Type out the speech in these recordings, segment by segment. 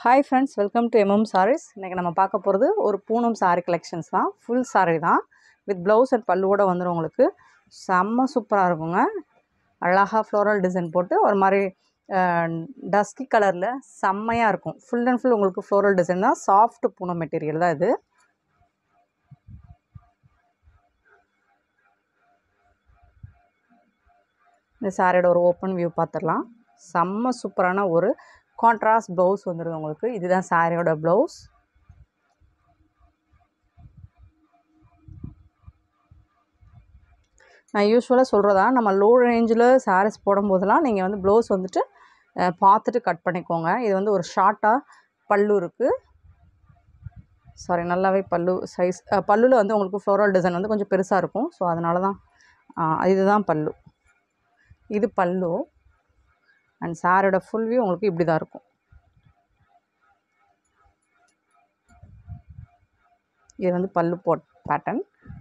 hi friends welcome to MM sarees இன்றைக்கி நம்ம பார்க்க போகிறது ஒரு பூனம் saree கலெக்ஷன்ஸ் தான் ஃபுல் saree தான் வித் ப்ளவுஸ் அண்ட் பல்லுவோட வந்துடும் உங்களுக்கு செம்ம சூப்பராக இருக்குங்க அழகாக ஃப்ளோரல் டிசைன் போட்டு ஒரு மாதிரி டஸ்கி கலரில் செம்மையாக இருக்கும் ஃபுல் அண்ட் ஃபுல் உங்களுக்கு ஃப்ளோரல் டிசைன் தான் சாஃப்ட் பூனம் மெட்டீரியல் தான் இது இந்த சாரியோட ஒரு ஓப்பன் வியூ பார்த்துடலாம் செம்ம சூப்பரான ஒரு கான்ட்ராஸ்ட் ப்ளவுஸ் வந்துடுது உங்களுக்கு இதுதான் சாரியோட ப்ளவுஸ் நான் யூஸ்வலாக சொல்கிறதா நம்ம லோ ரேஞ்சில் சாரீஸ் போடும்போதெல்லாம் நீங்கள் வந்து ப்ளவுஸ் வந்துட்டு அஹ், பார்த்துட்டு கட் பண்ணிக்கோங்க இது வந்து ஒரு ஷார்ட்டாக பல்லு இருக்குது சாரி நல்லாவே பல்லு சைஸ் பல்லுவில் வந்து உங்களுக்கு ஃப்ளோரல் டிசைன் வந்து கொஞ்சம் பெருசாக இருக்கும் ஸோ அதனால தான் அஹ், இதுதான் பல்லு இது பல்லு அண்ட் சாரோட ஃபுல் வியூ உங்களுக்கு இப்படி தான் இருக்கும் இது வந்து பல்லு போட் பேட்டர்ன்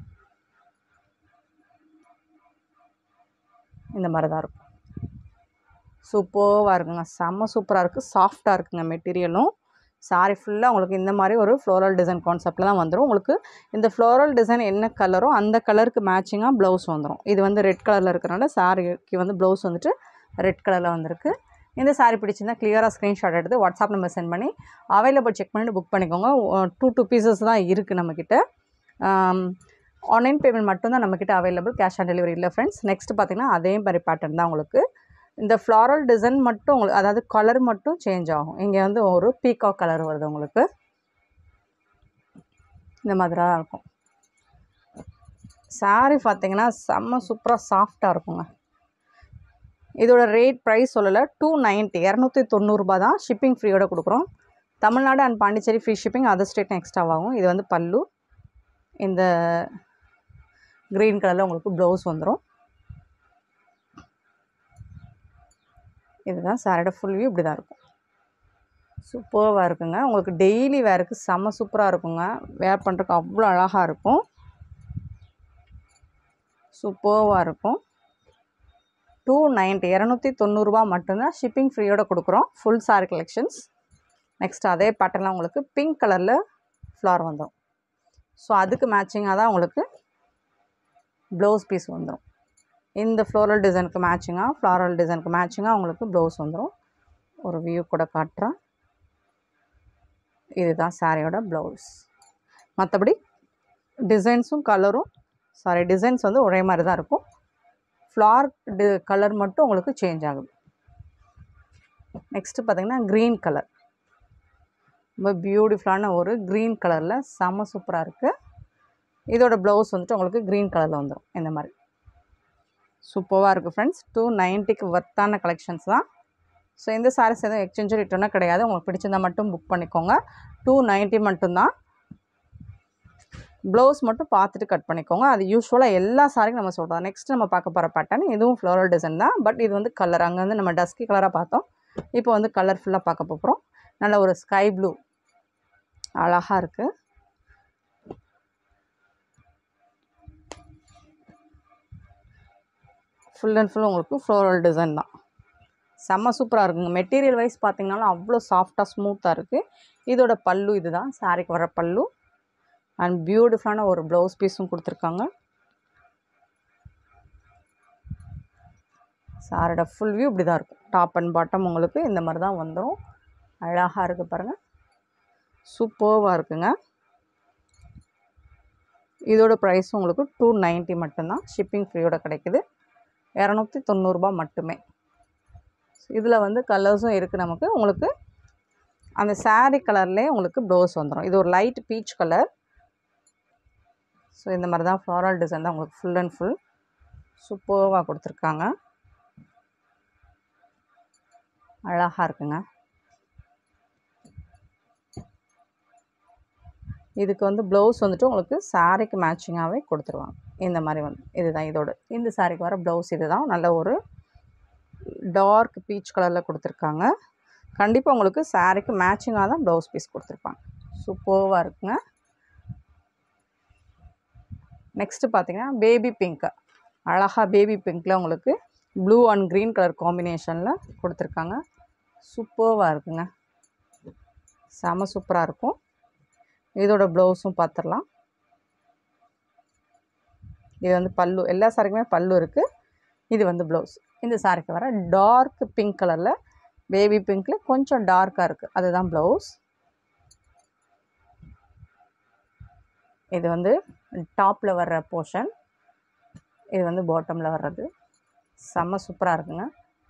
இந்த மாதிரி தான் இருக்கும் சூப்பராக இருக்குங்க செம்ம சூப்பராக இருக்குது சாஃப்டாக இருக்குங்க மெட்டீரியலும் சாரி ஃபுல்லாக உங்களுக்கு இந்த மாதிரி ஒரு ஃப்ளோரல் டிசைன் கான்செப்டில் தான் வந்துடும் உங்களுக்கு இந்த ஃப்ளோரல் டிசைன் என்ன கலரோ அந்த கலருக்கு மேட்சிங்காக ப்ளவுஸ் வந்துடும் இது வந்து ரெட் கலரில் இருக்கிறனால சாரிக்கு வந்து ப்ளவுஸ் வந்துட்டு ரெட் கலரில் வந்திருக்கு இந்த சாரி பிடிச்சிருந்தா கிளியராக ஸ்க்ரீன்ஷாட் எடுத்து வாட்ஸ்அப் நம்பர் சென்ட் பண்ணி அவைலபிள் செக் பண்ணிட்டு புக் பண்ணிக்கோங்க டூ டூ பீசஸ் தான் இருக்குது நம்மக்கிட்ட ஆன்லைன் பேமெண்ட் மட்டும்தான் நம்மக்கிட்ட அவைலபிள் கேஷ் ஆன் டெலிவரி இல்லை ஃப்ரெண்ட்ஸ் நெக்ஸ்ட் பார்த்தீங்கன்னா அதே மாதிரி பேட்டர்ன் தான் உங்களுக்கு இந்த ஃப்ளாரல் டிசைன் மட்டும் உங்களுக்கு அதாவது கலர் மட்டும் சேஞ்ச் ஆகும் இங்கே வந்து ஒரு பீகாக் கலர் வருது உங்களுக்கு இந்த மாதிரி தான் இருக்கும் சாரி பார்த்தீங்கன்னா செம்ம சூப்பராக சாஃப்டாக இருக்குங்க இதோட ரேட் ப்ரைஸ் சொல்லலை டூ நைன்ட்டி இரநூத்தி தொண்ணூறுபா தான் ஷிப்பிங் ஃப்ரீயோட கொடுக்குறோம் Tamil Nadu and Pondicherry free shipping other state extra ஆகும் இது வந்து பல்லு இந்த க்ரீன் கலரில் உங்களுக்கு ப்ளவுஸ் வந்துடும் இதுதான் சாரோட ஃபுல் வியூ இப்படி தான் இருக்கும் சூப்பராக இருக்குங்க உங்களுக்கு டெய்லி வேருக்கு செம்ம சூப்பராக இருக்குங்க வேர் பண்ணுறதுக்கு அவ்வளோ அழகாக இருக்கும் சூப்பராக இருக்கும் டூ நைன்ட்டி இரநூத்தி தொண்ணூறுரூவா மட்டும்தான் ஷிப்பிங் ஃப்ரீயோட கொடுக்குறோம் ஃபுல் சாரி கலெக்ஷன்ஸ் நெக்ஸ்ட் அதே பேட்டர்னில் உங்களுக்கு பிங்க் கலரில் ஃப்ளார் வந்துடும் ஸோ அதுக்கு மேட்சிங்காக தான் உங்களுக்கு ப்ளவுஸ் பீஸ் வந்துடும் இந்த ஃப்ளோரல் டிசைனுக்கு மேட்சிங்காக ஃப்ளாரல் டிசைனுக்கு மேட்சிங்காக உங்களுக்கு ப்ளவுஸ் வந்துடும் ஒரு வியூ கூட காட்டுறேன் இதுதான் சாரியோட ப்ளவுஸ் மற்றபடி டிசைன்ஸும் கலரும் சாரி டிசைன்ஸ் வந்து ஒரே மாதிரி தான் இருக்கும் ஃப்ளார் டி கலர் மட்டும் உங்களுக்கு சேஞ்ச் ஆகுது நெக்ஸ்ட்டு பார்த்தீங்கன்னா க்ரீன் கலர் ரொம்ப பியூட்டிஃபுல்லான ஒரு க்ரீன் கலரில் செம்ம சூப்பராக இருக்குது இதோட ப்ளவுஸ் வந்துட்டு உங்களுக்கு க்ரீன் கலரில் வந்துடும் இந்த மாதிரி சூப்பராக இருக்குது ஃப்ரெண்ட்ஸ் டூ நைன்ட்டிக்கு ஒர்த்தான கலெக்ஷன்ஸ் தான் ஸோ இந்த சாரீஸ் எதுவும் எக்ஸ்சேஞ்சு ரிட்டர்னாக கிடையாது உங்களுக்கு பிடிச்சிருந்தா மட்டும் புக் பண்ணிக்கோங்க டூ நைன்ட்டி மட்டும்தான் ப்ளவுஸ் மட்டும் பார்த்துட்டு கட் பண்ணிக்கோங்க அது யூஸ்வலாக எல்லா சாரிக்கும் நம்ம சொல்கிறோம் நெக்ஸ்ட் நம்ம பார்க்க போகிற பேட்டர்ன் இதுவும் ஃப்ளோரல் டிசைன் தான் பட் இது வந்து கலர் அங்கே வந்து நம்ம டஸ்கி கலராக பார்த்தோம் இப்போ வந்து கலர்ஃபுல்லாக பார்க்க போகிறோம் நல்ல ஒரு ஸ்கை ப்ளூ அழகாக இருக்குது ஃபுல் அண்ட் ஃபுல் உங்களுக்கு ஃப்ளோரல் டிசைன் தான் செம்ம சூப்பராக இருக்குங்க மெட்டீரியல் வைஸ் பார்த்தீங்கனாலும் அவ்வளோ சாஃப்டாக ஸ்மூத்தாக இருக்குது இதோட பல்லு இதுதான் சாரிக்கு வர பல்லு அண்ட் பியூட்டிஃபுல்லான ஒரு ப்ளவுஸ் பீஸும் கொடுத்துருக்காங்க சாரோட ஃபுல் வியூ இப்படி தான் இருக்கும் டாப் அண்ட் பாட்டம் உங்களுக்கு இந்த மாதிரி தான் வந்துடும் அழகாக இருக்குது பாருங்கள் சூப்பர்வாக இருக்குங்க இதோட ப்ரைஸ் உங்களுக்கு டூ நைன்ட்டி மட்டும்தான் ஷிப்பிங் ஃப்ரீயோட கிடைக்குது இரநூத்தி தொண்ணூறுபா மட்டுமே இதில் வந்து கலர்ஸும் இருக்குது நமக்கு உங்களுக்கு அந்த saree கலர்லேயே உங்களுக்கு ப்ளவுஸ் வந்துடும் இது ஒரு லைட் பீச் கலர் ஸோ இந்த மாதிரி தான் ஃப்ளாரல் டிசைன் தான் உங்களுக்கு ஃபுல் அண்ட் ஃபுல் சூப்பர்வாக கொடுத்துருக்காங்க அழகாக இருக்குங்க இதுக்கு வந்து ப்ளவுஸ் வந்துட்டு உங்களுக்கு சாரிக்கு மேட்சிங்காகவே கொடுத்துருவாங்க இந்த மாதிரி வந்து இதுதான் இதோட இந்த சாரிக்கு வர ப்ளவுஸ் இதுதான் நல்ல ஒரு டார்க் பீச் கலரில் கொடுத்துருக்காங்க கண்டிப்பாக உங்களுக்கு சாரிக்கு மேட்சிங்காக தான் ப்ளவுஸ் பீஸ் கொடுத்துருப்பாங்க சூப்பர்வாக இருக்குங்க நெக்ஸ்ட்டு பார்த்தீங்கன்னா பேபி பிங்க் அழகாக பேபி பிங்க்கில் உங்களுக்கு ப்ளூ அண்ட் க்ரீன் கலர் காம்பினேஷனில் கொடுத்துருக்காங்க சூப்பர்வாக இருக்குங்க செம சூப்பராக இருக்கும் இதோட ப்ளவுஸும் பார்த்துடலாம் இது வந்து பல்லு எல்லா சாரிக்குமே பல்லு இருக்குது இது வந்து ப்ளவுஸ் இந்த சாரிக்கு வர டார்க் பிங்க் கலரில் பேபி பிங்க்கில் கொஞ்சம் டார்க்காக இருக்குது அதுதான் ப்ளவுஸ் இது வந்து டாப்பில் வர்ற போர்ஷன் இது வந்து பாட்டமில் வர்றது செம்ம சூப்பராக இருக்குங்க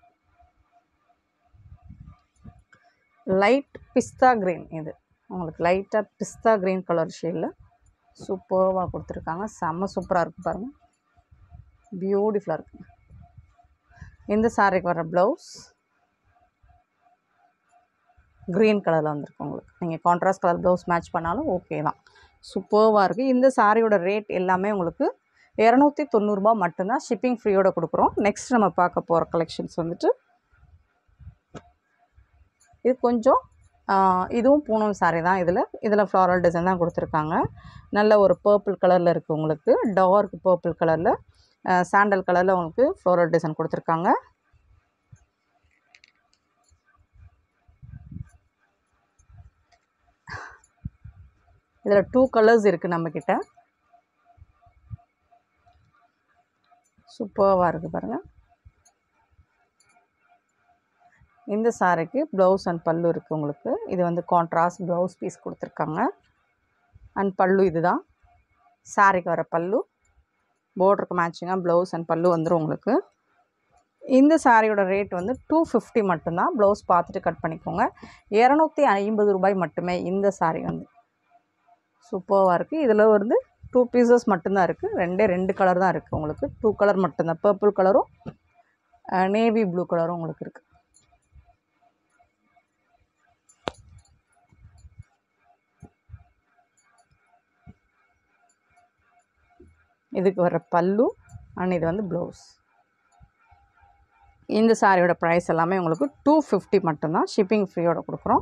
லைட் பிஸ்தா க்ரீன் இது உங்களுக்கு லைட்டாக பிஸ்தா க்ரீன் கலர் ஷேடில் சூப்பர்வாக கொடுத்துருக்காங்க செம்ம சூப்பராக இருக்குது பாருங்கள் பியூட்டிஃபுல்லாக இருக்குங்க இந்த சாரிக்கு வர ப்ளவுஸ் க்ரீன் கலரில் வந்திருக்கு உங்களுக்கு நீங்கள் கான்ட்ராஸ்ட் கலர் ப்ளவுஸ் மேட்ச் பண்ணாலும் ஓகே தான் சூப்பர்வாக இருக்குது இந்த சாரியோட ரேட் எல்லாமே உங்களுக்கு இரநூத்தி தொண்ணூறுபா மட்டும்தான் ஷிப்பிங் ஃப்ரீயோட கொடுக்குறோம் நெக்ஸ்ட் நம்ம பார்க்க போகிற கலெக்ஷன்ஸ் வந்துட்டு இது கொஞ்சம் ஆஹ், இதுவும் பூனம் சாரி தான் இதில் இதில் ஃப்ளாரல் டிசைன் தான் கொடுத்துருக்காங்க நல்ல ஒரு பர்பிள் கலரில் இருக்குது உங்களுக்கு டார்க் பர்பிள் கலரில் சாண்டல் கலரில் உங்களுக்கு ஃப்ளோரல் டிசைன் கொடுத்துருக்காங்க இதில் டூ கலர்ஸ் இருக்குது நம்மக்கிட்ட சூப்பராக இருக்குது பாருங்கள் இந்த சாரிக்கு ப்ளவுஸ் அண்ட் பல்லு இருக்குது உங்களுக்கு இது வந்து கான்ட்ராஸ்ட் ப்ளவுஸ் பீஸ் கொடுத்துருக்காங்க அண்ட் பல்லு இதுதான் சாரிக்கு வர பல்லு பார்டருக்கு மேட்சிங்காக ப்ளவுஸ் அண்ட் பல்லு வந்துடும் உங்களுக்கு இந்த சாரியோட ரேட் வந்து டூ ஃபிஃப்டி மட்டும்தான் ப்ளவுஸ் பார்த்துட்டு கட் பண்ணிக்கோங்க இரநூத்தி ஐம்பது ரூபாய் மட்டுமே இந்த சாரி வந்து சூப்பராக இருக்குது இதில் வந்து டூ பீசஸ் மட்டும்தான் இருக்குது ரெண்டே ரெண்டு கலர் தான் இருக்குது உங்களுக்கு டூ கலர் மட்டும்தான் பர்பிள் கலரும் நேவி ப்ளூ கலரும் உங்களுக்கு இருக்குது இதுக்கு வர பல்லு அண்ட் இது வந்து ப்ளவுஸ் இந்த சாரியோட ப்ரைஸ் எல்லாமே உங்களுக்கு டூ ஃபிஃப்டி மட்டும்தான் ஷிப்பிங் ஃப்ரீயோட கொடுக்குறோம்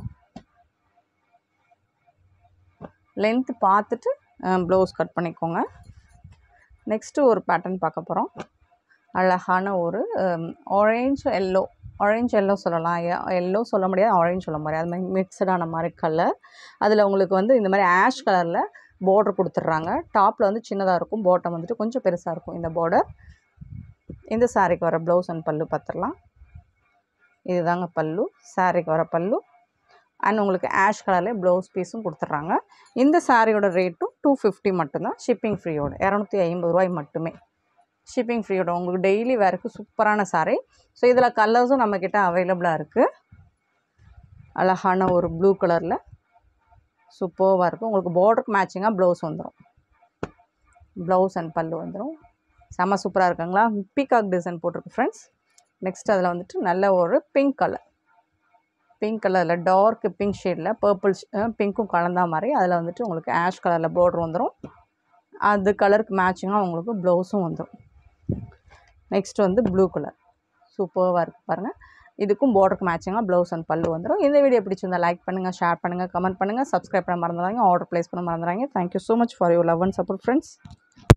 லென்த் பார்த்துட்டு ப்ளவுஸ் கட் பண்ணிக்கோங்க நெக்ஸ்ட்டு ஒரு பேட்டர்ன் பார்க்க போகிறோம் அழகான ஒரு ஆரேஞ்ச் எல்லோ ஆரேஞ்ச் எல்லோ சொல்லலாம் எல்லோ சொல்ல முடியாது ஆரேஞ்ச் சொல்ல முடியாது அது மாதிரி மிக்சடான மாதிரி கலர் அதில் உங்களுக்கு வந்து இந்த மாதிரி ஆஷ் கலரில் பார்டர் கொடுத்துட்றாங்க டாப்பில் வந்து சின்னதாக இருக்கும் பாட்டம் வந்துட்டு கொஞ்சம் பெருசாக இருக்கும் இந்த பார்டர் இந்த சாரிக்கு வர ப்ளவுஸ் அண்ட் பல்லு பார்த்துடலாம் இதுதாங்க பல்லு சாரிக்கு வர பல்லு அண்ட் உங்களுக்கு ஆஷ் கலர்லேயே ப்ளவுஸ் பீஸும் கொடுத்துட்றாங்க இந்த சாரியோட ரேட்டும் டூ ஃபிஃப்டி மட்டும்தான் ஷிப்பிங் ஃப்ரீயோட இரநூத்தி ஐம்பது ரூபாய் மட்டுமே ஷிப்பிங் ஃப்ரீயோட உங்களுக்கு டெய்லி வேருக்கு சூப்பரான சாரி ஸோ இதில் கலர்ஸும் நம்மக்கிட்ட அவைலபிளாக இருக்குது அழகான ஒரு ப்ளூ கலரில் சூப்பராக இருக்கும் உங்களுக்கு பார்டருக்கு மேட்சிங்காக ப்ளவுஸ் வந்துடும் ப்ளவுஸ் அண்ட் பல்லு வந்துடும் செம்ம சூப்பராக இருக்குங்களா பீகாக் டிசைன் போட்டிருக்கு ஃப்ரெண்ட்ஸ் நெக்ஸ்ட் அதில் வந்துட்டு நல்ல ஒரு பிங்க் கலர் பிங்க் கலரில் டார்க் பிங்க் ஷேடில் பர்பிள் பிங்க்கும் கலந்தா மாதிரி அதில் வந்துட்டு உங்களுக்கு ஆஷ் கலரில் border வந்துடும் அது கலருக்கு மேட்சிங்காக உங்களுக்கு ப்ளவுஸும் வந்துடும் நெக்ஸ்ட் வந்து ப்ளூ கலர் சூப்பராக இருக்குது பாருங்கள் இதுக்கும் பார்டருக்கு மேட்சிங்காக ப்ளவுஸ் அண்ட் பல்லு வந்துடும் இந்த வீடியோ பிடிச்சிருந்தா லைக் பண்ணுங்கள் ஷேர் பண்ணுங்கள் கமெண்ட் பண்ணுங்கள் சப்ஸ்கிரைப் பண்ண மறந்துடாங்க ஆர்டர் ப்ளேஸ் பண்ண மறந்துடாங்க thank you so much for your love and support friends